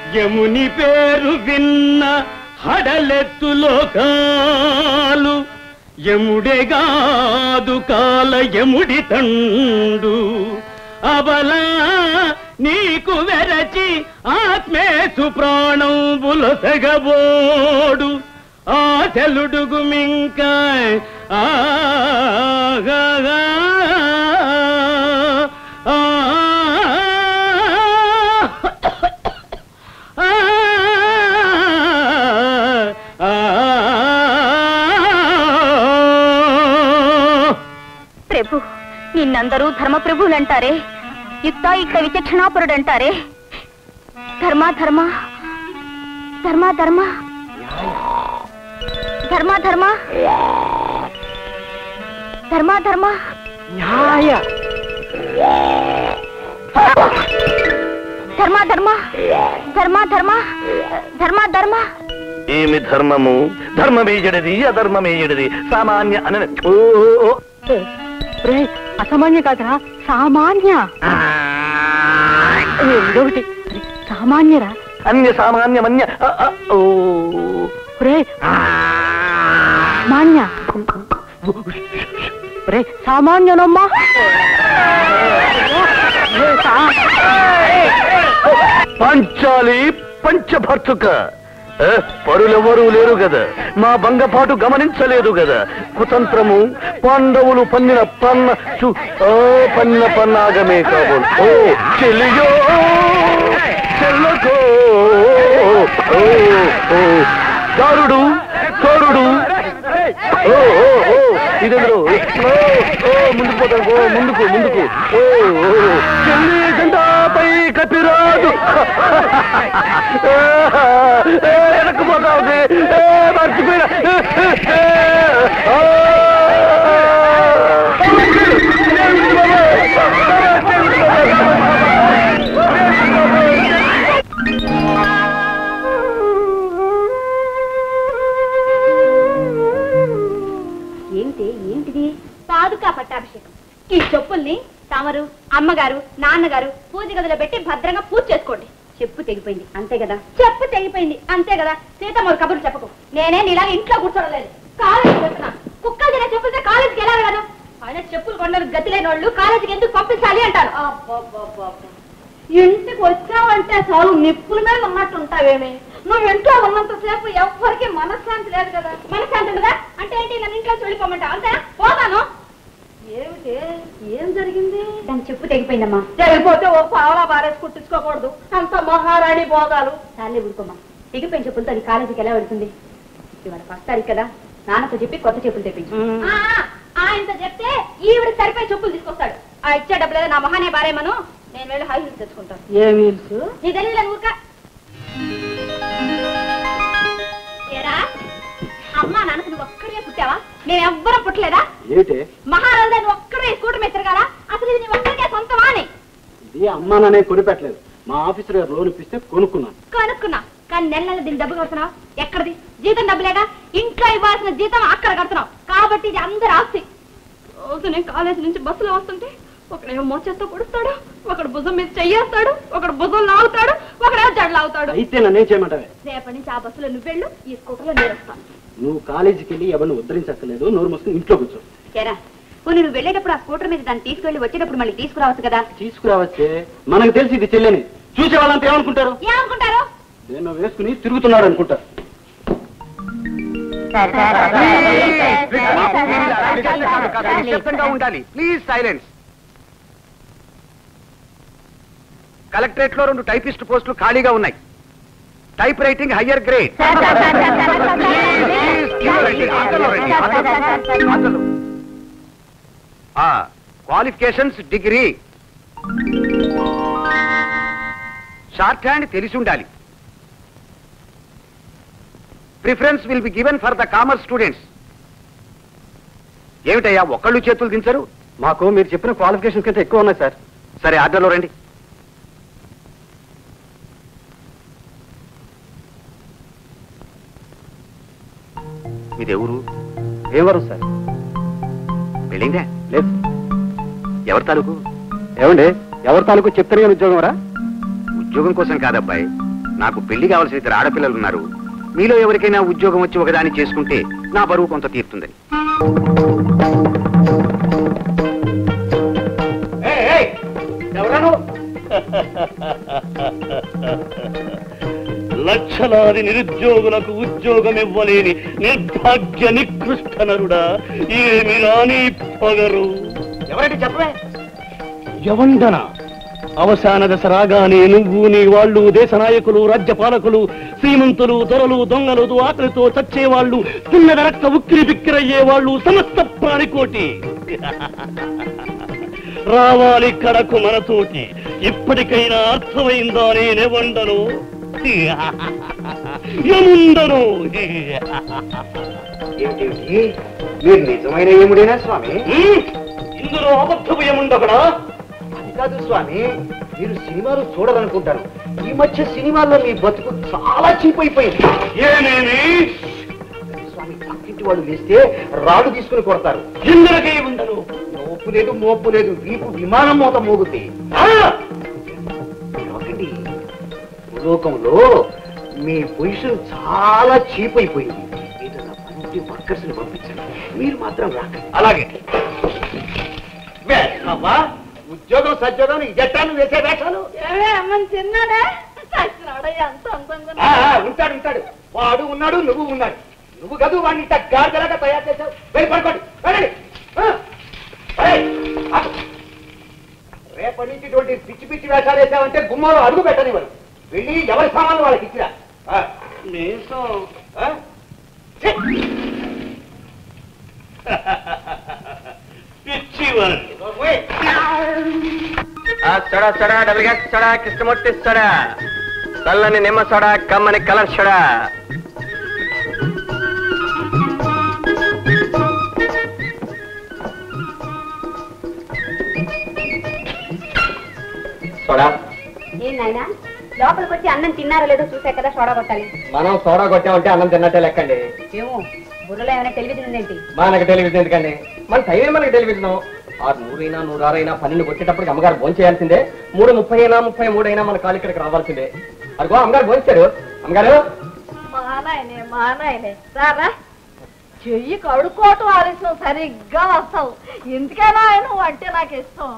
యముని పేరు విన్న హడలెత్తు లోకాలు యముడెగాదు కాల యముడి తండు అబలా నీకు వెరచి ఆత్మేసు ప్రాణం బులసగబోడు ఆ చెలుడుగు మింక ఆగా ప్రభు నిన్నందరూ ధర్మప్రభులంటారే యుక్తాయుక్త విచక్షణాపరుడంటారే ధర్మ ధర్మ ధర్మ ధర్మ ధర్మ ధర్మ ధర్మ ధర్మ న్యాయ ధర్మ ధర్మ ధర్మ ధర్మ ధర్మ ధర్మ ఏమి ధర్మము ధర్మమేయడిది అధర్మమేయడిది సామాన్య అన ఓ ఓ, ఓ. రే అసామాన్య కాదురా సామాన్య ఏదోటి సామాన్యరా అన్య సామాన్యమన్య అ, అ, ఓ రే మాన్య రే సామాన్యనమ్మా ఏ, సా- పంచాలి పంచభర్తుక ఏ, పరులెవరూ లేరు గదా మా బంగపాటు గమనించలేదు గదా కుతంత్రము పాండవులు పన్నిన పన్న చు ఓ పన్న పన్నాగమే కాబోలు ఓ చెల్లియో చెల్లకో ఓ ఓ దారుడు తోరుడు ఓ ఓ ఓ ఇదెందులో ఓ ఓ ముందుకు పోతాను ఓ ముందుకు ముందుకు ఓ ఓ చెల్లి జెండాపై కపిరాజు వెనక్కు పోతా ఉంది ఏ, మర్చిపోయినా ఏమిటి ఏంటిది పాదుకా పట్టాభిషేకం ఈ చెప్పుల్ని తమరు అమ్మగారు నాన్నగారు పూజ గదిలో పెట్టి భద్రంగా పూజ చేసుకోండి చెప్పు తెగిపోయింది అంతే కదా చెప్పు తెగిపోయింది అంతే కదా సీతమ్మరు కబుర్లు చెప్పకు నేనే నీలా ఇంట్లో కూర్చోడలేదు కాలేజీ చెప్తున్నా కుక్కలు తినే చెప్పులతో కాలేజీకి ఎలా వెళ్ళను ఆయన చెప్పులు కొండలు గతి లేని వాళ్ళు కాలేజీకి ఎందుకు పంపించాలి అంటారు ఇంటికి వచ్చావంటే చాలు నిప్పుల మీద ఉన్నట్టు ఉంటావేమి నువ్వు ఇంట్లో ఉన్నంతసేపు ఎవ్వరికి మనశ్శాంతి లేదు కదా మనశ్శాంతి ఉండదా అంటే ఏంటి నన్ను ఇంట్లో వెళ్ళిపోమంటా అంతే పోతాను ఏమిటి ఏం జరిగింది దాని చెప్పు తెగిపోయిందమ్మా జరిగిపోతే ఓ పావలా బారేసి కుట్టించుకోకూడదు అంత మహారాణి భోగాలు చాలే ఊరుకోమ్మా తెగిపోయిన చెప్పులతో అది కాలేజీకి ఎలా వెళ్తుంది ఇవాళ ఫస్ట్ తారీఖు కదా నాన్నతో చెప్పి కొత్త చెప్పులు తెప్పించు ఆయనతో చెప్తే ఈవిడ సరిపోయి చెప్పులు తీసుకొస్తాడు ఆ ఇచ్చే డబ్బులు ఏదో నా మొహానే బారేమను నేను వెళ్ళి హై హీల్స్ తెచ్చుకుంటాను ఏమి తెలుసు నీ తెలియదు ఊరుక ఏరా అమ్మా నాన్నకు నువ్వు ఒక్కడే పుట్టావా మేము ఎవ్వరం పుట్టలేదా ఏమిటి మహారాజు నువ్వు ఒక్కడే స్కూటర్ మీద తిరగాల అసలు ఇది నీ ఒక్కడికే సొంతమా అని ఇది అమ్మా నానే కొనిపెట్టలేదు మా ఆఫీసర్ గారు లోన్ ఇప్పిస్తే కొనుక్కున్నాను కనుక్కున్నా కానీ నెల నెల దీన్ని డబ్బు కడుతున్నావు ఎక్కడిది జీతం డబ్బులేగా ఇంట్లో ఇవ్వాల్సిన జీతం అక్కడ కడుతున్నావు కాబట్టి ఇది అందరి ఆస్తి రోజు నేను కాలేజీ నుంచి బస్సులో వస్తుంటే ఒకడేమో మోచేత్తో పొడుస్తాడు ఒకడు భుజం మీద చెయ్యేస్తాడు ఒకడు భుజం లాగుతాడు ఒకడేమో జడ లాగుతాడు అయితే నన్నేం చేయమంటావే రేపటి నుంచి ఆ బస్సులో నువ్వెళ్ళు ఈ స్కూటర్లో నేను వస్తాను నువ్వు కాలేజీకి వెళ్ళి ఎవరిని ఉద్ధరించక్కలేదు నోరు మూసుకుని ఇంట్లో కూర్చో ఏరా పోనీ నువ్వు వెళ్ళేటప్పుడు ఆ స్కూటర్ మీద దాన్ని తీసుకెళ్ళి వచ్చేటప్పుడు మళ్ళీ తీసుకురావచ్చు కదా తీసుకురావచ్చే మనకు తెలిసి ఇది చెల్లెని చూసే వాళ్ళంతా ఏమనుకుంటారు ఏమనుకుంటారు నేను వేసుకుని తిరుగుతున్నాడు అనుకుంటారు నిశ్శబ్దంగా ఉండాలి ప్లీజ్ సైలెన్స్ కలెక్టరేట్ లో రెండు టైపిస్ట్ పోస్టులు ఖాళీగా ఉన్నాయి type writing higher grade qualifications degree shorthand తెలిసి ఉండాలి preference will be given for the commerce students ఏమిటయ్యా ఒక్కళ్ళు చేతులు దించరు మాకు మీరు చెప్పిన క్వాలిఫికేషన్ కంటే ఎక్కువ ఉన్నాయి సార్ సరే ఆర్డర్లో రండి మీది ఎవరు ఏమరు సార్ బిల్డింగా లేదు ఎవరి తాలూకు ఏమండి ఎవరి తాలూకు చెప్తాను కానీ ఉద్యోగం రా ఉద్యోగం కోసం కాదబ్బాయి నాకు పెళ్లి కావాల్సిన ఇద్దరు ఆడపిల్లలు ఉన్నారు మీలో ఎవరికైనా ఉద్యోగం వచ్చి ఒకదాన్ని చేసుకుంటే నా బరువు కొంత తీరుతుందని లక్షలాది నిరుద్యోగులకు ఉద్యోగం ఇవ్వలేని నిర్భాగ్య నికృష్ట నరుడా ఏమి రాని పొగరు ఎవరంటే చెప్పవే యవండన అవసాన దశ రాగానే నువ్వు నీ వాళ్ళు దేశ నాయకులు రాజ్యపాలకులు శ్రీమంతులు దొరలు దొంగలు ఆకలితో చచ్చేవాళ్ళు తిన్నద రక్త ఉక్కిరి బిక్కిరయ్యే వాళ్ళు సమస్త ప్రాణికోటి రావాలి కడకు మనతోటి ఇప్పటికైనా అర్థమైందా నేనెవండను యముండను ఏమిటి మీరు నిజమైన ఏముడేనా స్వామి ఇందులో అబద్ధపు యముండకడా అది కాదు స్వామి మీరు సినిమాలు చూడాలనుకుంటారు ఈ మధ్య సినిమాల్లో మీ బతుకు చాలా చీప్ అయిపోయింది ఏమేమి స్వామి పక్కింటి వాళ్ళు వేస్తే రాడు తీసుకుని కొడతారు ఇందులకే ఉండను మోపు లేదు మోపు లేదు వీపు విమానం మూత మోగుద్ది ఆ! ఒకటి భూలోకంలో మీ పొజిషన్ చాలా చీప్ అయిపోయింది ఏదైనా పని వర్కర్స్ ని పంపించండి మీరు మాత్రం రాకండి అలాగే అవ్వా ఉద్యోగం సద్యోగం ఇదెట్టాను వేసే వేషాలు ఏమే అమ్మని చిన్నాడే చచ్చినాడయ్యా ఎంత అందంగా ఆ, ఆ, ఉంటాడు ఉంటాడు వాడు ఉన్నాడు నువ్వు ఉన్నాడు నువ్వు కదూ వాడిని ఇంత గాడిదలాగా తయారు చేశావు వెళ్ళి పడుకోండి వెళ్ళండి ఆ, ఏయ్, ఆగు. రేపటి నుంచి ఇటువంటి పిచ్చి పిచ్చి వేషాలు వేసావంటే గుమ్మంలో అడుగు పెట్టనివ్వరు వెళ్ళి ఎవరి సామాన్లు వాళ్ళకి ఇచ్చిరా ఆ, మీసం ఆ? ఛీ! పిచ్చివాడు ఓయ్. Soda soda double gas soda Krishnamurthy soda చల్లని నిమ్మ సడా కమ్మని కలర్ సడా సోడా ఏం నాయనా లోపలికి వచ్చి అన్నం తిన్నారో లేదో చూసే కదా సోడా కొట్టాలి మనం సోడా కొట్టామంటే అన్నం తిన్నట్టే లెక్కండి ఏమో బుర్రలో ఏమైనా టెలివిజన్ ఉందేంటి మనకి టెలివిజన్ ఎందుకండి మన టైం మనకి టెలివిజన్ ఆ నూరైనా నూరారైనా పన్నెండు కొట్టేటప్పటికి అమ్మగారు భోజనం చేయాల్సిందే మూడు ముప్పై అయినా ముప్పై మూడు అయినా మన కాలు ఇక్కడికి రావాల్సిందే అదిగో అమ్మగారు భోంచారు అమ్మగారు మా నాయనే మా నాయనే రారా చెయ్యి కడుక్కోవటం ఆలస్యం సరిగ్గా వస్తావు ఎందుకైనా నువ్వు అంటే నాకు ఇష్టం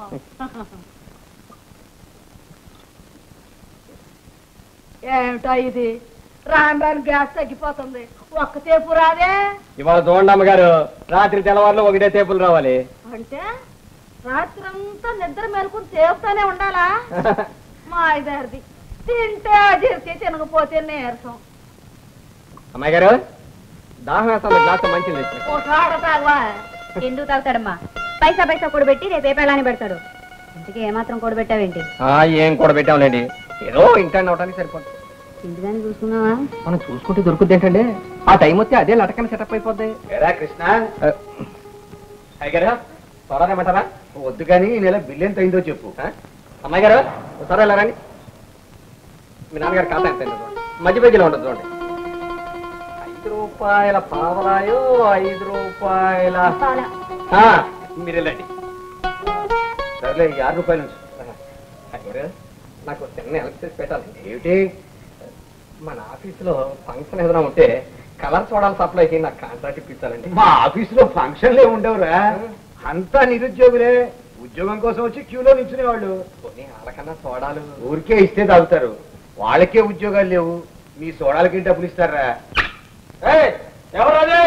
ఏమిటా ఇది రాను రాను గ్యాస్ తగ్గిపోతుంది ఒక్క తేపు రాదే ఇవాళ చూడండి అమ్మగారు రాత్రి తెల్లవారులో ఒకటే టేపులు రావాలి అంటే రాత్రంతా నిద్ర మేలుకుని చేస్తూనే ఉండాలా మా ఇదారిది తింటే అజీర్తి తినకపోతే నీరసం అమ్మాయి గారు దాహం వేస్తాను గ్లాస్ మంచిది తెచ్చి ఓ తాగ తాగవా ఎందుకు తాగుతాడమ్మా పైసా పైసా కూడబెట్టి రేపు ఏ పెళ్ళాన్ని పెడతాడు ఇంతకీ ఏమాత్రం కూడబెట్టావేంటి ఏం కూడా పెట్టాంలేండి ఏదో ఇంటాన్ని అవటానికి సరిపోతుంది ఇంటిదాన్ని చూసుకున్నావా మనం చూసుకుంటే దొరుకుద్ది ఏంటండి ఆ టైం వస్తే అదే లటకన సెటప్ అయిపోద్ది ఏరా కృష్ణ అయ్య గారు చూడాలేమంటారా వద్దు కానీ ఈ నెల బిల్లు ఎంత అయిందో చెప్పు ఆ? అమ్మాయి గారు ఒకసారి ఎలా రండి మీ నాన్నగారు ఖాతా ఎంత అయిందో చూడండి మధ్య పేజీలో ఉంటుంది చూడండి ఐదు రూపాయల పావలాయో ఐదు రూపాయల ఆ, మీరు వెళ్ళండి సర్లే ఈ ఆరు రూపాయలు ఉంచు. అయ్యారు నాకు చిన్న ఎలక్ట్రిక్ పెట్టాలండి ఏమిటి మన ఆఫీసులో ఫంక్షన్ ఏదైనా ఉంటే కలర్ చూడాలి సప్లైకి నాకు కాంట్రాక్ట్ ఇప్పించాలండి మా ఆఫీసులో ఫంక్షన్లే ఉండవురా అంతా నిరుద్యోగులే ఉద్యోగం కోసం వచ్చి క్యూలో నిల్చునే వాళ్ళు పోనీ వాళ్ళకన్నా చూడాలు ఊరికే ఇస్తే తాగుతారు వాళ్ళకే ఉద్యోగాలు లేవు మీ సోడాలకి డబ్బులు ఇస్తారా ఎవరు అదే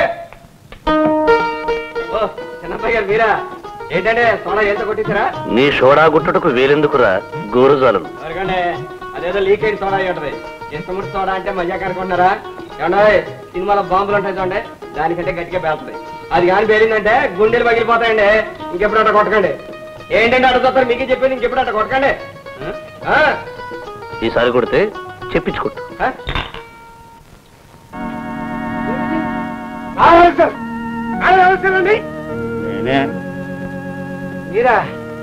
ఓ చిన్నప్పయ్య గారు మీరా ఏంటంటే సోడా ఎంత కొట్టించారా నీ సోడా గుట్టుటకు వేలెందుకురా గోరుజాలలు అరగండి అదేదో లీక్ అయిన సోడా అయ్యి ఉంటది ఇష్టముడి సోడా అంటే మజాక్ అనుకుంటున్నారా ఏమన్నా సినిమాలో బాంబులు ఉంటాయి చూడండి దానికంటే గట్టిగా పేలుతుంది అది కానీ పేలిందంటే గుండెలు పగిలిపోతాయండి ఇంకెప్పుడు అట్ట కొట్టకండి ఏంటంటే అడుగుతారు మీకే చెప్పేది ఇంకెప్పుడు అట్ట కొట్టకండి ఆ? ఈసారి కొడితే చెప్పించుకుంటా ఆ? నేనే మీరా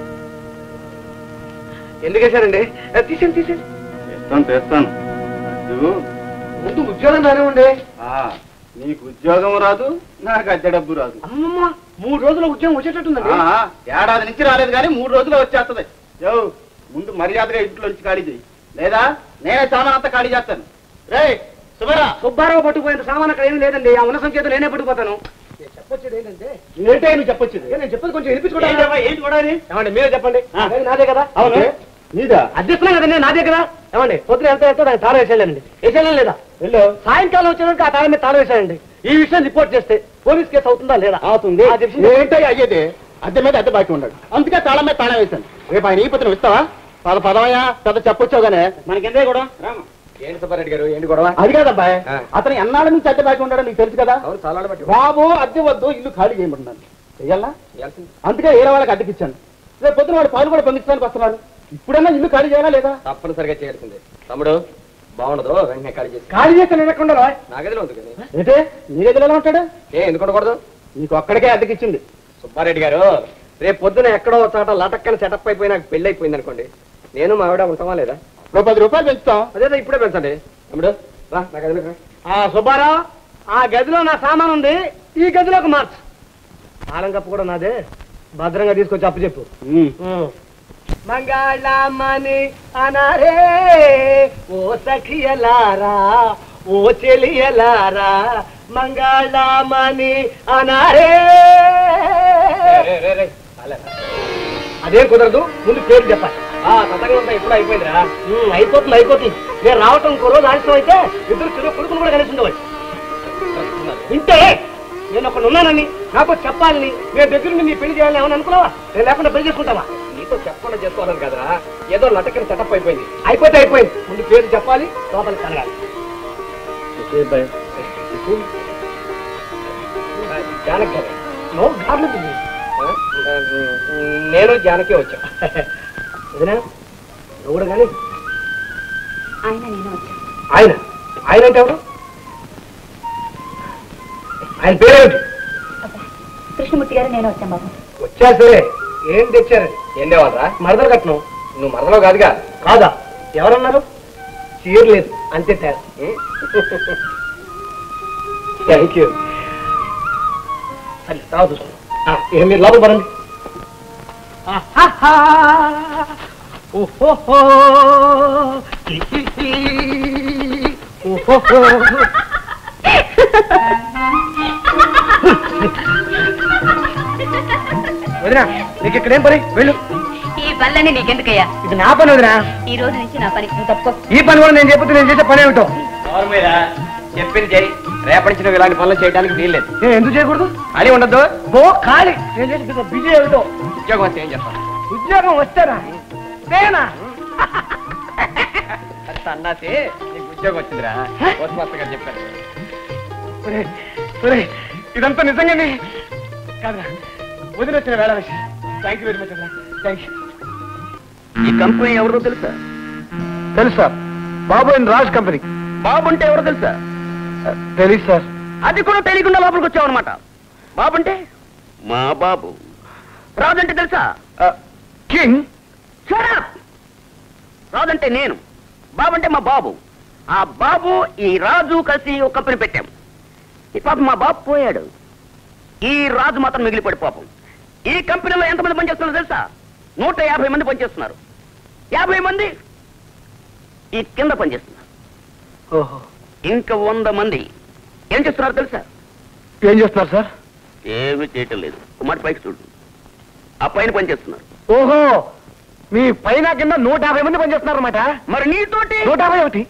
ఎందుకు వేశారండి తీసేయండి తీసేయండి తెస్తాను తెస్తాను ఇదిగో, ముందు ఉద్యోగం రానే ఉండే ఆ, నీకు ఉద్యోగం రాదు నాకు అద్దె డబ్బు రాదు అమ్మమ్మ మూడు రోజుల ఉద్యోగం వచ్చేటట్టుందండి ఆ, ఏడాది నుంచి రాలేదు కానీ మూడు రోజులు వచ్చేస్తుంది యో ముందు మర్యాదగా ఇంట్లో నుంచి ఖాళీ చేయి లేదా నేనే సామాన్ అంతా ఖాళీ చేస్తాను రే సుబ్బరా సుబ్బారావు పట్టుకుపోయేంత సామాన్ అక్కడ ఏమీ లేదండి ఆ ఉన్న సంఖ్యతో నేనే పట్టుకుపోతాను చెప్పొచ్చేది ఏంటంటే ఏంటే నువ్వు చెప్పొచ్చేది నేను చెప్పేది కొంచెం వినిపించుకోవడం ఏంటి కూడా అని? ఏమండి మీరే చెప్పండి ఆ. అదే నాదే కదా అవును ఏ? నీదా అధ్యక్షులే కదండి నాదే కదా ఏమండి పొద్దున ఎంత ఎంతో దానికి తాళం వేసేయాలండి వేసేయాలని లేదా వెళ్ళు సాయంకాలం వచ్చేదానికి ఆ తాళం మీద తాళం వేసాయండి ఈ విషయం రిపోర్ట్ చేస్తే పోలీస్ కేసు అవుతుందా లేదా అవుతుంది ఆ తెలిసింది. ఏంటో అయ్యేది అద్దె మీద అద్దె బాకీ ఉన్నాడు అందుకే తాళం మీద తాళం వేశాను రేపు ఆయన ఈ పత్రం ఇస్తావా పద పదవయ్యా పెద్ద చెప్పొచ్చావుగానే మనకెందే కూడా ఏంటి సుబ్బారెడ్డి గారు ఏంటి గొడవ అది కాదబ్బాయ్ ఆ. అతను ఎన్నాళ్ళ నుంచి అద్దె బాకీ ఉన్నాడో నీకు తెలుసు కదా అవును చాలా బట్టి బాబు అద్దె వద్దు ఇల్లు ఖాళీ చేయమంటున్నాను చెయ్యాలా చేయాల్సింది. అందుకే వేరే వాళ్ళకి అద్దెకిచ్చాను రేపు పొద్దున వాడు పాలు కూడా పొందించడానికి వస్తున్నాడు ఇప్పుడన్నా ఇల్లు ఖాళీ చేయాలా లేదా తప్పనిసరిగా చేయాల్సిందే తమ్ముడు బాగుండదు వెంటనే ఖాళీ చేసి ఖాళీ చేస్తే నేను ఎక్కడ ఉండాలా? నా గదిలో ఉంది కదా ఏంటే నీ గదిలో ఎలా ఉంటాడు ఏ ఎందుకు ఉండకూడదు నీకు ఒక్కడికే అద్దెకిచ్చింది సుబ్బారెడ్డి గారు రేపు పొద్దున ఎక్కడో ఒక చోట లటక్కని సెటప్ అయిపోయి నాకు పెళ్లి అయిపోయింది అనుకోండి నేను మా ఆవిడ ఉంటామా లేదా ఓ పది రూపాయలు పెంచుతాం అదేదో ఇప్పుడే పెంచండి తమ్ముడు రా నా గదిలో రా. ఆ సుబ్బారావు ఆ గదిలో నా సామాన్ ఉంది ఈ గదిలోకి మార్చు తాళం కప్పు కూడా నాదే భద్రంగా తీసుకొచ్చి అప్పు చెప్పు మంగళమని అనరే ఓ సఖియలారా ఓ చెలియలారా మంగళమని అనరే రే, రే, రే. చాలే. అదేం కుదరదు ముందు పేరు చెప్పాలి ఆ తతంగం అంతా ఇప్పుడు అయిపోయిందిరా ఉమ్, అయిపోతుంది అయిపోతుంది నేను రావటం ఇంకో రోజు ఆలస్యం అయితే ఇద్దరు చిరు కొడుకులు కూడా కలిసి ఉండవచ్చు వింటే నేను ఒకడు ఉన్నానని నాకు చెప్పాలని నేను దగ్గర నుండి నీ పెళ్లి చేయాలని ఏమని అనుకున్నావా నేను లేకుండా పెళ్లి చేసుకుంటావా నీతో చెప్పకుండా చేసుకోవాలని కదరా ఏదో లటక్కని సెటప్ అయిపోయింది అయిపోతే అయిపోయింది ముందు పేరు చెప్పాలి లోపలికి కలగాలి జానకి గారు. నో గార్లు ఉంది. ఆ? ఆ, నేను జానకి వచ్చా వదినా నువ్వు కూడా కానీ ఆయన నేను వచ్చాను ఆయన ఆయన అంటే ఎవరు ఆయన పేరేమిటి కృష్ణమూర్తి గారు నేను వచ్చాను బాబు వచ్చారు సరే ఏం తెచ్చారు ఏం దేవాలరా మరదలు కట్నం నువ్వు మరదలో కాదుగా కాదా ఎవరన్నారు చీరలేదు అంతే తేడా థ్యాంక్ యూ సరే తర్వాత చూసుకుందాం. ఆ, ఇక మీరు లోపల పడండి ఓహోహో. ఓహోహో. వదినా నీకు ఇక్కడేం పని వెళ్ళు ఈ పనులన్నీ నీకెందుకయ్యా ఇది నా పని వదినా ఈ రోజు నుంచి నా పని నువ్వు తప్పుకో ఈ పని కూడా నేను చెప్తే నేను చేసే పని ఏమిటో ఎవరి మీద చెప్పింది చేయి రేపటి నుంచి నువ్వు ఇలాంటి పనులు చేయడానికి వీల్లేదు నేను ఎందుకు చేయకూడదు ఖాళీ ఉండద్దు ఓ ఖాళీ నేను చేసి పెద్ద బిజీ ఏమిటో ఉద్యోగం వస్తే ఏం చేస్తాను ఉద్యోగం వస్తారా నేనా సన్నాసి నీకు ఉద్యోగం వచ్చిందిరా పోస్ట్ మాస్టర్ గారు చెప్పారు ఒరేయ్, ఒరేయ్, ఇదంతా నిజంగానే కాదురా వదిలి వచ్చిన వేళ విషయం థ్యాంక్ యూ వెరీ మచ్ అన్నా థ్యాంక్ యూ ఈ కంపెనీ ఎవరో తెలుసా తెలుసు sir Babu and Raj company Babu అంటే ఎవరో తెలుసా తెలుసు సార్ అది కూడా తెలియకుండా లోపలికి వచ్చావన్నమాట బాబు అంటే మా బాబు రాజు అంటే తెలుసా కింగ్ Shut up! రాజు అంటే నేను బాబు అంటే మా బాబు ఆ బాబు ఈ రాజు కలిసి ఒక కంపెనీ పెట్టాం ఈ పాపం మా బాబు పోయాడు ఈ రాజు మాత్రం మిగిలిపోయాడు పాపం ఈ కంపెనీలో ఎంతమంది పనిచేస్తున్నారో తెలుసా నూట యాభై మంది పనిచేస్తున్నారు యాభై మంది ఈ కింద పనిచేస్తున్నారు ఓహో ఇంకా వంద మంది ఏం చేస్తున్నారు తెలుసా ఏం చేస్తున్నారు సార్ ఏమీ చేయటం లేదు ఒక మాట పైకి చూడు ఆ పైన పనిచేస్తున్నారు ఓహో మీ పైన కింద నూట యాభై మంది పనిచేస్తున్నారు అనమాట మరి నీతోటి నూట యాభై ఒకటి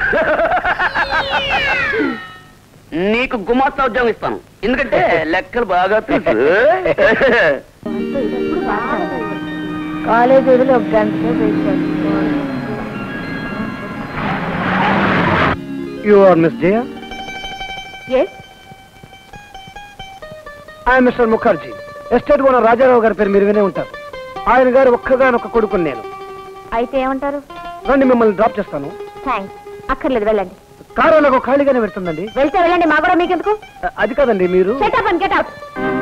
నీకు గుమాస్తా ఉద్యోగం ఇస్తాను ఎందుకంటే లెక్కలు బాగా తెలుసు కాలేజ్ వదిలి ఒక గంట సేపు you are miss Jaya I mister Mukherjee estate owner Rajarao గారి పేరు మీరు వినే ఉంటారు ఆయన గారు ఒక్కగానొక్క కొడుకుని నేను అయితే ఏమంటారు రండి మిమ్మల్ని డ్రాప్ చేస్తాను థ్యాంక్స్ అక్కర్లేదు వెళ్ళండి కారు నాకు ఖాళీగానే పెడుతుందండి వెళ్తే వెళ్ళండి మా కూడా మీకెందుకు అ- అది కాదండి మీరు set up and get out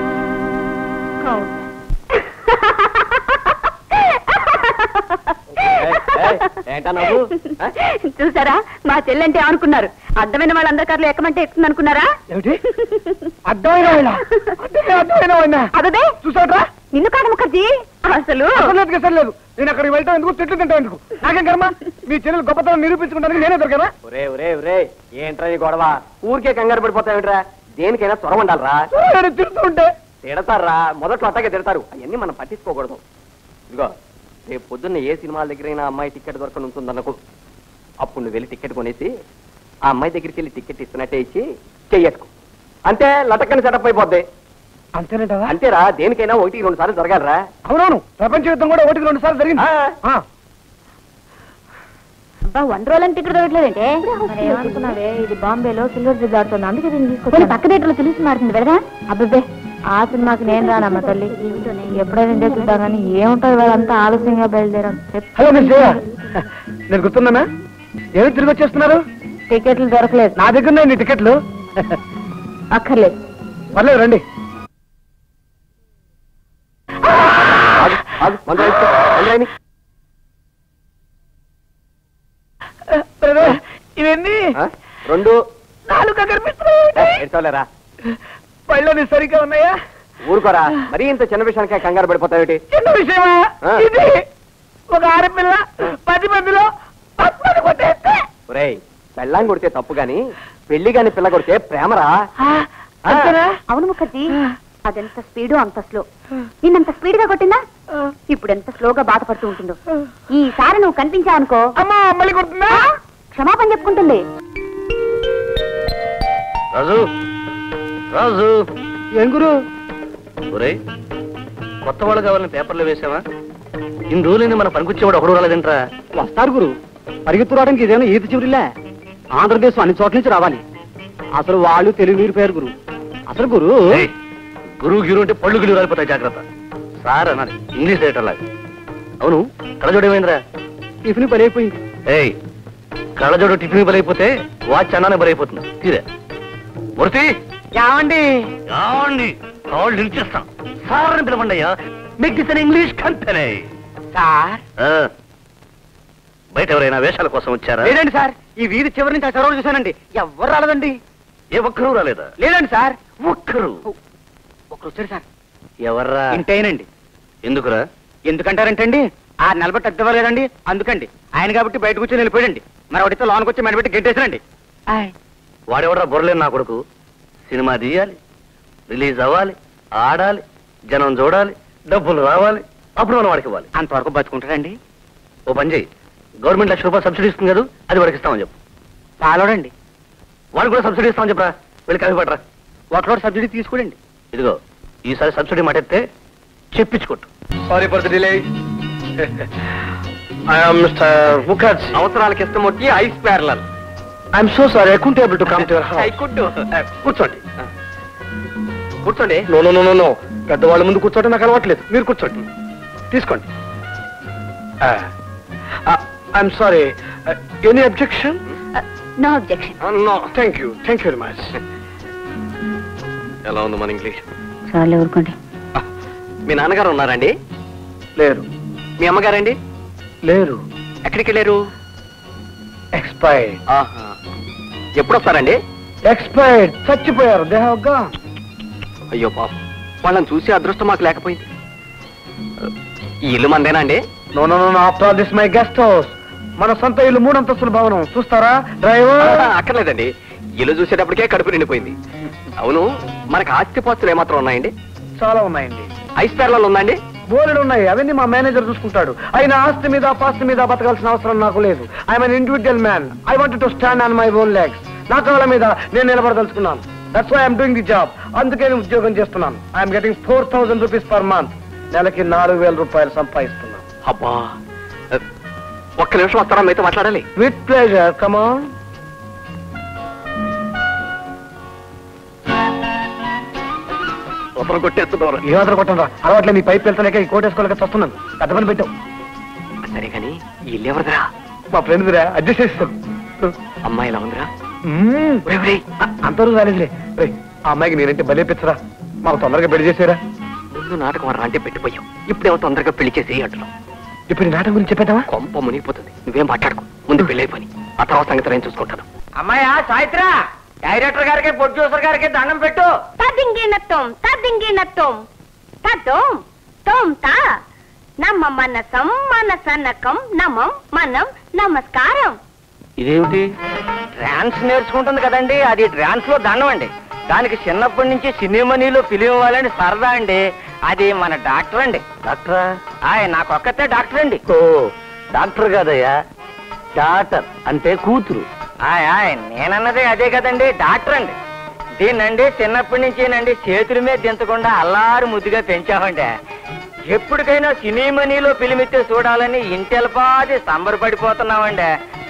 ఏంటా నవ్వు ఆ? చూసారా మా చెల్లంటే అనుకున్నారు అర్థమైన వాళ్ళందరి కార్లు ఎక్కమంటే ఎక్కుతుంది అనుకున్నారా ఏమిటి అర్థమైన వాళ్ళ అర్థమైన అర్థమైన వాళ్ళ అదే చూసాట్రా నిన్ను కాదు ముఖర్జీ అసలు అసలు సరిలేదు నేను అక్కడికి వెళ్తాను ఎందుకు తిట్లు తింటాను ఎందుకు నాకేం కర్మ మీ చెల్లెలు గొప్పతనం నిరూపించుకుంటానికి నేనే దొరికానా ఒరే ఒరే ఒరే ఏంట్రా ఈ గొడవ ఊరికే కంగారు పడిపోతావిట్రా దేనికైనా త్వర ఉండాలరా తిడుతూ ఉంటే తిడతారా మొదట్లో అట్టగే తిడతారు అవన్నీ మనం పట్టించుకోకూడదు ఇదిగో రేపు పొద్దున్న ఏ సినిమాల దగ్గరైనా అమ్మాయి టికెట్ దొరకని ఉంటుందన్నకు అప్పుడు నువ్వు వెళ్ళి టికెట్ కొనేసి ఆ అమ్మాయి దగ్గరికి వెళ్ళి టికెట్ ఇస్తున్నట్టే ఇచ్చి చెయ్యట్టుకో అంతే లటక్కని సెటప్ అయిపోద్ది అంతేనంటావా అంతేరా దేనికైనా ఒకటి రెండు సార్లు జరగాలరా అవునవును ప్రపంచ యుద్ధం కూడా ఒకటికి రెండు సార్లు జరిగింది ఆ. అబ్బా వన్ రోజులు అంటే టికెట్ దొరకలేదంటే ఏమనుకున్నావే ఇది బాంబేలో సిల్వర్ జూబ్లీ ఆడుతుంది అందుకే దీన్ని తీసుకొచ్చి పక్క థియేటర్లో తెలిసి మారుతుంది వెళదా అబ్బబ్బే ఆ సినిమాకి నేను రానమ్మ తల్లి ఎప్పుడైనా ఇండియా చూద్దాం కానీ ఏముంటుంది వాళ్ళంతా ఆలస్యంగా బయలుదేరాం హలో మిస్ జయ నేను గుర్తున్నానా ఏమి తిరిగి వచ్చేస్తున్నారు టికెట్లు దొరకలేదు నా దగ్గర ఉన్నాయి నీ టికెట్లు అక్కర్లేదు పర్లేదు రండి ఆగు, ఆగు, మందు వేసుకో, మందు వేయని. ఇవన్నీ ఆ? రెండు నాలుగు కనిపిస్తున్నాయి ఎడతావులేరా పళ్ళని సరిగ్గా ఉన్నాయా ఊరుకోరా మరీ ఇంత చిన్న విషయానికే కంగారు పడిపోతావేటి చిన్న విషయమా ఆ. ఇది ఒక ఆడపిల్ల పది మందిలో పద్మని కొట్టేస్తే ఒరేయ్ పెళ్ళాం కొడితే తప్పు గాని పెళ్లి గాని పిల్ల కొడితే ప్రేమరా అంతేనా? అవును ముఖర్జీ అదెంత స్పీడు అంత స్లో నిన్నంత స్పీడ్ గా కొట్టిందా ఇప్పుడు ఎంత స్లోగా బాధపడుతూ ఉంటుందో ఈసారి నువ్వు కనిపించావనుకో అమ్మా మళ్ళీ కొడుతుందా క్షమాపణ చెప్పుకుంటుంది రాజు రాజు ఏం గురు ఒరే కొత్త వాళ్ళు కావాలని పేపర్లో వేసావా ఇన్ని రోజులైంది మన పనికొచ్చేవాడు ఒకడు రాలేదంట్రా వస్తారు గురు పరిగెత్తు రావడానికి ఇదేనా ఈత చివరిలే ఆంధ్రదేశం అన్ని చోట్ల నుంచి రావాలి అసలు వాళ్ళు తెలుగు నీరు పేరు గురు అసలు గురు ఏయ్, గురువు గిరు అంటే పళ్ళు గిరు రాలిపోతాయి జాగ్రత్త సార్ అన్నది ఇంగ్లీష్ రేట్ అలాగే అవును కళ్ళజోడు ఏమైందిరా టిఫిన్ పని అయిపోయింది ఏయ్ కళ్ళజోడు టిఫిన్ బలైపోతే వాచ్ అన్నానే బలైపోతుంది తీరే మూర్తి ఏమండి ఏమండి కాళ్ళు నిలిచేస్తాం సార్ అని పిలవండి అయ్యా make this an English company sir బయట ఎవరైనా వేషాల కోసం వచ్చారా లేదండి సార్ ఈ వీధి చివరి నుంచి ఆ చొరవ చూశానండి ఎవ్వరు రాలేదండి ఏ ఒక్కరూ రాలేదా లేదండి సార్ ఒక్కరు ఒకరు వచ్చారు సార్ ఎవర్రా ఇంటేనండి ఎందుకురా ఎందుకంటారంటండి ఆ నిలబట్టి అద్దవలేదండి అందుకండి ఆయన కాబట్టి బయట కూర్చొని వెళ్ళిపోయాడండి మరి ఒకటితో లోనికి వచ్చి మెడబెట్టి గెట్టేసారండి వాడెవడరా బొరలేని నా కొడుకు సినిమా తీయాలి రిలీజ్ అవ్వాలి ఆడాలి జనం చూడాలి డబ్బులు రావాలి అప్పుడు మనం వాడికి ఇవ్వాలి అంతవరకు బతుకుంటాడండి ఓ పని చేయి గవర్నమెంట్ లక్ష రూపాయలు సబ్సిడీ ఇస్తుంది కదా అది వాడికి ఇస్తామని చెప్పు చాలోడండి వాడికి కూడా సబ్సిడీ ఇస్తామని చెప్పరా వెళ్ళి కలిపి పట్టరా ఒకటో సబ్సిడీ తీసుకోడండి ఇదిగో ఈసారి సబ్సిడీ మాట ఎత్తే చెప్పించుకోట్టు sorry for the delay mister Mukherjee అవసరాలకు ఇష్టం వచ్చి ice parlour I'm so sorry I couldn't able to come to your I could కూర్చోండి కూర్చోండి no no no no no పెద్దవాళ్ళ ముందు కూర్చోవడం నాకు అలవాట్లేదు మీరు కూర్చోండి తీసుకోండి I'm sorry any objection no objection no thank you thank you very much ఎలా ఉంది మన ఇంగ్లీష్ చాలే ఊరుకోండి మీ నాన్నగారు ఉన్నారండి లేరు మీ అమ్మగారండి లేరు ఎక్కడికి వెళ్ళారు ఎక్స్పైర్డ్ ఆహా. ఎప్పుడు వస్తారండి ఎక్స్పైర్డ్ చచ్చిపోయారు దే హావ్ గాన్ అయ్యో పాపం వాళ్ళని చూసి అదృష్టం మాకు లేకపోయింది ఈ ఇల్లు మందేనా అండి no no no after all this my guest house మన సొంత ఇల్లు మూడు అంతస్తుల భవనం చూస్తారా డ్రైవర్ అక్కర్లేదండి ఇల్లు చూసేటప్పటికే కడుపు నిండిపోయింది అవును మనకు ఆస్తిపాస్తులు ఏమాత్రం ఉన్నాయండి చాలా ఉన్నాయండి ఐస్ ప్యారలలో ఉందండి బోలెడు ఉన్నాయి అవన్నీ మా మేనేజర్ చూసుకుంటాడు అయినా ఆస్తి మీద పాస్తి మీద బతకాల్సిన అవసరం నాకు లేదు I'm an individual man I want to stand on my own legs నా కాళ్ళ మీద నేను నిలబడదలుచుకున్నాను that's why I'm doing the job అందుకే నేను ఉద్యోగం చేస్తున్నాను I'm getting four thousand rupees per month నెలకి నాలుగు వేల రూపాయలు సంపాదిస్తున్నాను అబ్బా ఒక్క నిమిషం వస్తారా మీతో మాట్లాడాలి విత్ ప్లేజర్ కమాన్ ఉత్తరం కొట్టేస్తున్నారు ఏ మాత్రం కొట్టండి అలవాట్లే మీ పైప్ వెళ్తానే ఈ కోట్ వేసుకోలేక వస్తున్నాను పెద్ద పని పెట్టావు సరే కానీ ఈ ఇల్లు ఎవరిదిరా మా ఫ్రెండ్ అడ్జస్ట్ చేస్తాను అమ్మాయి ఎలా ఉందిరా మ్మ్. ఒరేయ్, ఒరేయ్, అంతవరకు రాలేదులే రేయ్, ఆ అమ్మాయికి నేనంటే భలే పిచ్చరా మాకు తొందరగా పెళ్లి చేసేరా ముందు నాటకం రా అంటే పెట్టిపోయాం ఇప్పుడేమో తొందరగా పెళ్లి చేసి అంటున్నాం ఇప్పుడు ఈ నాటకం గురించి చెప్పేద్దామా కొంప మునిగిపోతుంది నువ్వేం మాట్లాడుకో ముందు పెళ్లి అయిపోయి ఆ తర్వాత సంగతి నేను చూసుకుంటాను అమ్మాయా సాయిత్ర డైరెక్టర్ గారికి ప్రొడ్యూసర్ గారికి దండం పెట్టు తద్దింగినత్వం తద్దింగినత్వం తత్వం తోంత నమ్మ మనసం మనసన్నకం నమం మనం నమస్కారం ఇదేమిటి డాన్స్ నేర్చుకుంటుంది కదండి అది డాన్స్ లో దండం అండి దానికి చిన్నప్పటి నుంచి సినిమానీలో ఫిలిం ఇవ్వాలని సరదా అండి అది మన డాక్టర్ అండి డాక్టరా ఆయ్ నాకు ఒక్కతే డాక్టర్ అండి ఓ డాక్టర్ కాదయ్యా డాటర్ అంటే కూతురు ఆయ్ ఆయ్ నేనన్నదే అదే కదండి డాక్టర్ అండి దీన్నండి చిన్నప్పటి నుంచేనండి చేతుల మీద దించకుండా అల్లారు ముద్దుగా పెంచామండి ఎప్పటికైనా సినిమానీలో ఫిలిమిస్తే చూడాలని ఇంటెలపాది సంబరపడిపోతున్నామండి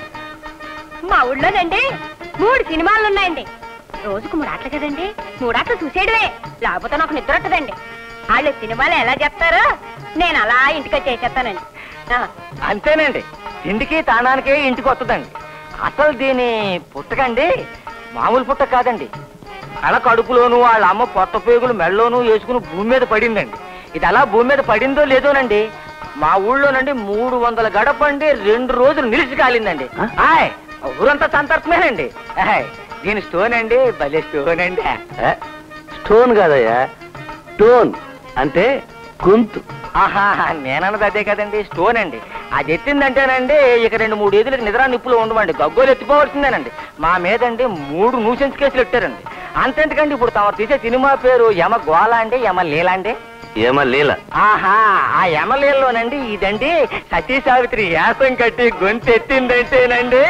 మా ఊళ్ళోనండి మూడు సినిమాలు ఉన్నాయండి రోజుకు మూడు ఆటలు కదండి మూడు ఆటలు చూసేయడమే లేకపోతే నాకు నిద్ర వస్తుందండి వాళ్ళు సినిమాలు ఎలా చెప్తారో నేను అలా ఇంటికి చేసేస్తానండి ఆ, అంతేనండి ఇంటికి తానానికే ఇంటికి వస్తుందండి అసలు దీని పుట్టకండి మామూలు పుట్ట కాదండి అలా కడుపులోను వాళ్ళ అమ్మ పొట్ట పేగులు మెళ్ళలోను వేసుకుని భూమి మీద పడిందండి ఇది అలా భూమి మీద పడిందో లేదోనండి మా ఊళ్ళోనండి మూడు వందల గడపండి రెండు రోజులు నిలిచి కాలిందండి ఆయ్ ఊరంతా సంతర్పమేనండి ఆయ్ దీని స్టోన్ అండి భలే స్టోన్ అండి ఏ? స్టోన్ కాదయ్యా టోన్ అంటే గొంతు ఆహా నేనన్నది అదే కదండి స్టోన్ అండి అది ఎత్తిందంటేనండి ఇక రెండు మూడు ఏదులకు నిద్ర నిప్పులు ఉండమండి గగ్గోలు ఎత్తిపోవాల్సిందేనండి మా మీదండి మూడు న్యూసెన్స్ కేసులు పెట్టారండి అంతెందుకండి ఇప్పుడు తమ తీసే సినిమా పేరు యమ గోళ అండి యమ లీల అండి ఏమ లీల ఆహా ఆ యమ లీలలోనండి ఇదండి సతీ సావిత్రి యాసం కట్టి గొంతెత్తిందంటేనండి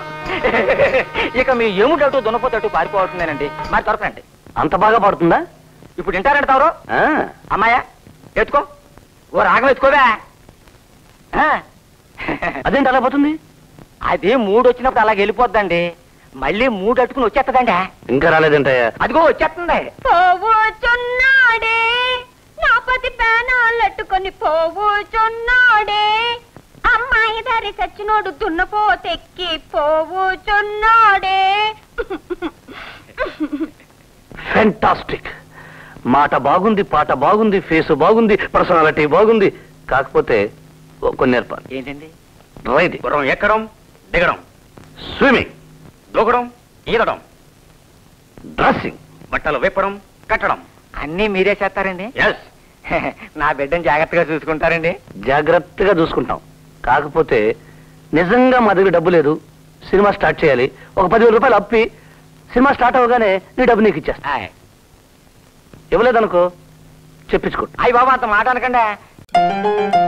ఇక మీ ఏముటట్టు దున్నపోతట్టు పారిపోతుందేనండి మరి దొరకండి అంత బాగా పడుతుందా ఇప్పుడు వింటారండి తవరు ఆ, అమ్మాయ ఎత్తుకో ఓ రాగం ఎత్తుకోవా ఆ. అదేంటి అలా పోతుంది అది మూడు వచ్చినప్పుడు అలాగ వెళ్ళిపోద్దండి మళ్ళీ మూడు అట్టుకుని వచ్చేస్తుందండి ఇంకా రాలేదంటయ్యా అదిగో వచ్చేస్తుంది పోవుచున్నాడే నా పతి పేనాలట్టుకొని పోవుచున్నాడే అమ్మాయి దారి సచ్చినోడు దున్నపోతెక్కి పోవుచున్నాడే ఫెంటాస్టిక్ మాట బాగుంది పాట బాగుంది ఫేస్ బాగుంది పర్సనాలిటీ బాగుంది కాకపోతే ఓ కొన్ని నేర్పాలి ఏంటండి రైట్ గుర్రం ఎక్కడం దిగడం స్విమ్మింగ్ దూకడం ఈదడం డ్రెస్సింగ్ బట్టలు విప్పడం కట్టడం అన్నీ మీరే చేస్తారండి ఎస్ నా బిడ్డను జాగ్రత్తగా చూసుకుంటారండి జాగ్రత్తగా చూసుకుంటాం కాకపోతే నిజంగా మా దగ్గర డబ్బు లేదు సినిమా స్టార్ట్ చేయాలి ఒక పదివేల రూపాయలు అప్పి సినిమా స్టార్ట్ అవగానే నీ డబ్బు నీకు ఇచ్చేస్తా ఇవ్వలేదనుకో చెప్పించుకో అయ్యి బాబా అంత మాట అనకండి